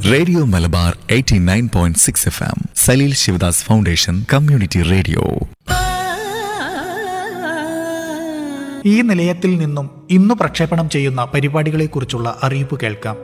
radio Malabar 89.6 FM എം Saleel Shivadas foundation community radio ഈ നിലയത്തിൽ നിന്നും ഇന്നു പ്രക്ഷേപണം ചെയ്യുന്ന പരിപാടികളെക്കുറിച്ചുള്ള അറിയിപ്പ് കേൾക്കാം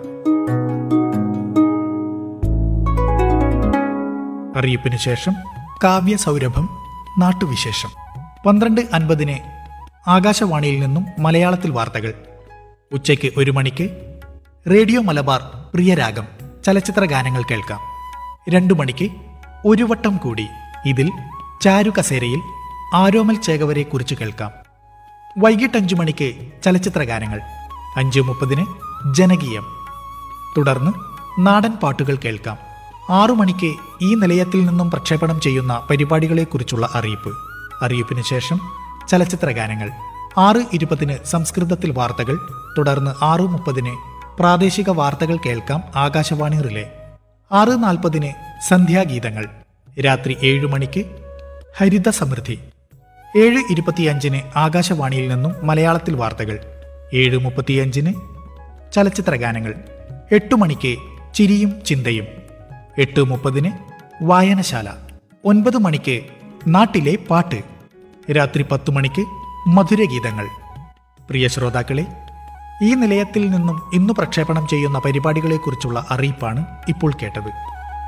അറിയിപ്പിന് ശേഷം കാവ്യ സൗരഭം നാട്ടുവിശേഷം പന്ത്രണ്ട് അൻപതിന് ആകാശവാണിയിൽ നിന്നും മലയാളത്തിൽ വാർത്തകൾ ഉച്ചയ്ക്ക് ഒരു മണിക്ക് റേഡിയോ മലബാർ പ്രിയരാഗം ചലച്ചിത്ര ഗാനങ്ങൾ കേൾക്കാം രണ്ടു മണിക്ക് ഒരു വട്ടം കൂടി ഇതിൽ ചാരു കസേരയിൽ ആരോമൽ ചേകവരെ കുറിച്ച് കേൾക്കാം വൈകിട്ട് അഞ്ചു മണിക്ക് ചലച്ചിത്ര ഗാനങ്ങൾ അഞ്ച് മുപ്പതിന് ജനകീയം തുടർന്ന് നാടൻ പാട്ടുകൾ കേൾക്കാം ആറു മണിക്ക് ഈ നിലയത്തിൽ നിന്നും പ്രക്ഷേപണം ചെയ്യുന്ന പരിപാടികളെക്കുറിച്ചുള്ള അറിയിപ്പ് അറിയിപ്പിന് ശേഷം ചലച്ചിത്ര ഗാനങ്ങൾ ആറ് ഇരുപതിന് സംസ്കൃതത്തിൽ വാർത്തകൾ തുടർന്ന് ആറു മുപ്പതിന് പ്രാദേശിക വാർത്തകൾ കേൾക്കാം ആകാശവാണി റിലേ ആറ് നാൽപ്പതിന് സന്ധ്യാഗീതങ്ങൾ രാത്രി ഏഴു മണിക്ക് ഹരിത സമൃദ്ധി ഏഴ് ഇരുപത്തിയഞ്ചിന് ആകാശവാണിയിൽ നിന്നും മലയാളത്തിൽ വാർത്തകൾ ഏഴ് മുപ്പത്തിയഞ്ചിന് ചലച്ചിത്ര ഗാനങ്ങൾ എട്ടു മണിക്ക് ചിരിയും ചിന്തയും എട്ട് മുപ്പതിന് വായനശാല ഒൻപത് മണിക്ക് നാട്ടിലെ പാട്ട് രാത്രി പത്തു മണിക്ക് മധുരഗീതങ്ങൾ പ്രിയ ശ്രോതാക്കളെ ഈ നിലയത്തിൽ നിന്നും ഇന്നു പ്രക്ഷേപണം ചെയ്യുന്ന പരിപാടികളെക്കുറിച്ചുള്ള അറിയിപ്പാണ് ഇപ്പോൾ കേട്ടത്